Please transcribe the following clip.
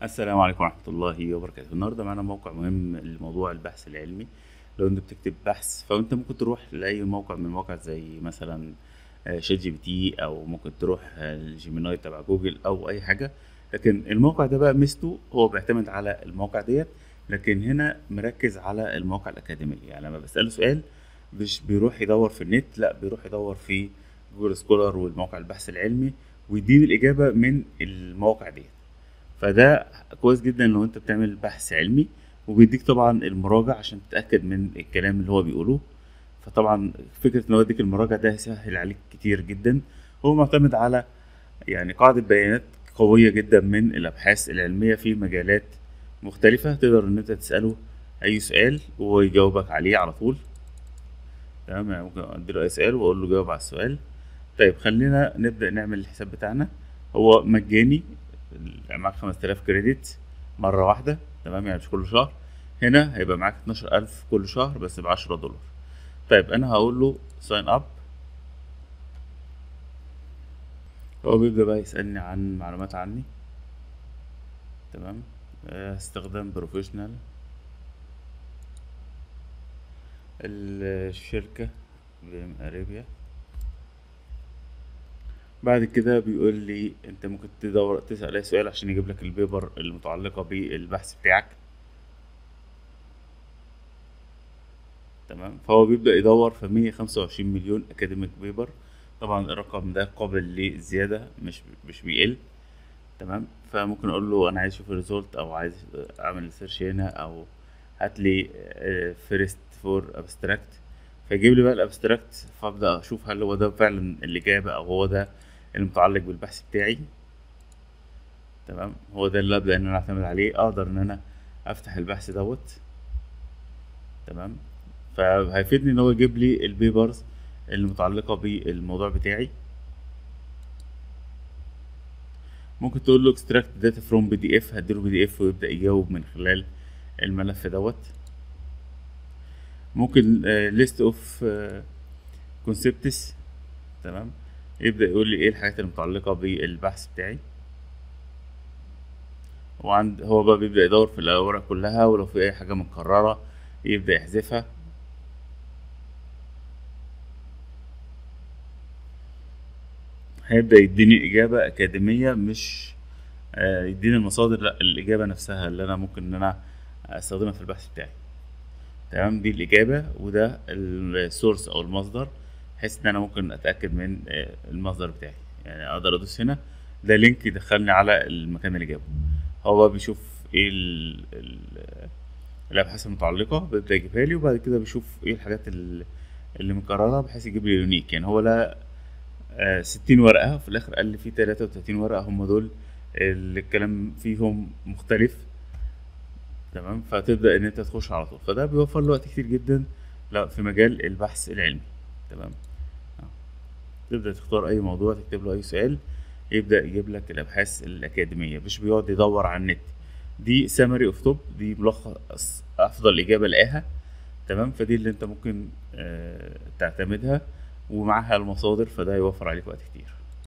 السلام عليكم ورحمة الله وبركاته النهاردة معانا موقع مهم لموضوع البحث العلمي لو انت بتكتب بحث فانت ممكن تروح لأي موقع من المواقع زي مثلا آه، شات جي بي تي او ممكن تروح آه، الجيميناي تبع جوجل او اي حاجة لكن الموقع ده بقى ميزته هو بيعتمد على المواقع ديت لكن هنا مركز على المواقع الأكاديمية يعني لما بسأله سؤال مش بيروح يدور في النت لا بيروح يدور في جوجل سكولر والموقع البحث العلمي ويديني الإجابة من المواقع ديت فده كويس جدا لو انت بتعمل بحث علمي وبيديك طبعا المراجع عشان تتاكد من الكلام اللي هو بيقوله فطبعا فكره ان هو يديك المراجع ده هيسهل عليك كتير جدا هو معتمد على يعني قاعده بيانات قويه جدا من الابحاث العلميه في مجالات مختلفه تقدر ان انت تساله اي سؤال وهو يجاوبك عليه على طول تمام يعني ممكن اديله اي سؤال واقول له جاوب على السؤال طيب خلينا نبدا نعمل الحساب بتاعنا هو مجاني معاك 5000 كريدت مرة واحدة تمام يعني مش كل شهر هنا هيبقى معاك 12000 كل شهر بس ب 10 دولار طيب انا هقول له ساين اب هو بيبدأ بقى يسألني عن معلومات عني تمام آه، استخدام بروفيشنال الشركة بام اريبيا بعد كده بيقول لي انت ممكن تدور تسأل اي سؤال عشان يجيب لك البيبر المتعلقة بالبحث بتاعك تمام فهو بيبدأ يدور في 125 مليون اكاديميك بيبر طبعا الرقم ده قابل للزيادة مش مش بيقل تمام فممكن اقول له انا عايز اشوف الريزولت او عايز اعمل سيرش هنا او هات لي فيرست فور ابستراكت فيجيب لي بقى الابستراكت فابدا اشوف هل هو ده فعلا الاجابه او هو ده المتعلق بالبحث بتاعي تمام هو ده اللي ابدا ان انا اعتمد عليه اقدر ان انا افتح البحث دوت تمام فهيفيدني ان هو يجيب لي البيبرز المتعلقه بالموضوع بتاعي ممكن تقول له اكستراكت داتا فروم بي دي اف هديله بي دي اف ويبدا يجاوب من خلال الملف دوت ممكن ليست اوف كونسبتس تمام يبدا يقول لي ايه الحاجات المتعلقه بالبحث بتاعي وعند هو بقى بيبدا يدور في الاوراق كلها ولو في اي حاجه مكرره يبدا يحذفها هيبدا يديني اجابه اكاديميه مش آه، يديني المصادر لا الاجابه نفسها اللي انا ممكن ان انا استخدمها في البحث بتاعي تمام دي الإجابة وده السورس أو المصدر بحيث إن أنا ممكن أتأكد من آه، المصدر بتاعي يعني أقدر أدوس هنا ده لينك يدخلني على المكان اللي جابه هو بقى بيشوف إيه ال ال الأبحاث المتعلقة بيبدأ يجيبها لي وبعد كده بيشوف إيه الحاجات ال- اللي مكررة بحيث يجيب لي يونيك يعني هو لا آه، ستين ورقة في الآخر قال لي في تلاتة وتلاتين ورقة هم دول اللي الكلام فيهم مختلف تمام فتبدا ان انت تخش على طول فده بيوفر له وقت كتير جدا لا في مجال البحث العلمي تمام آه. تبدا تختار اي موضوع تكتب له اي سؤال يبدا يجيب لك الابحاث الاكاديميه مش بيقعد يدور على النت دي سامري اوف توب دي ملخص افضل اجابه لقاها تمام فدي اللي انت ممكن آه، تعتمدها ومعاها المصادر فده هيوفر عليك وقت كتير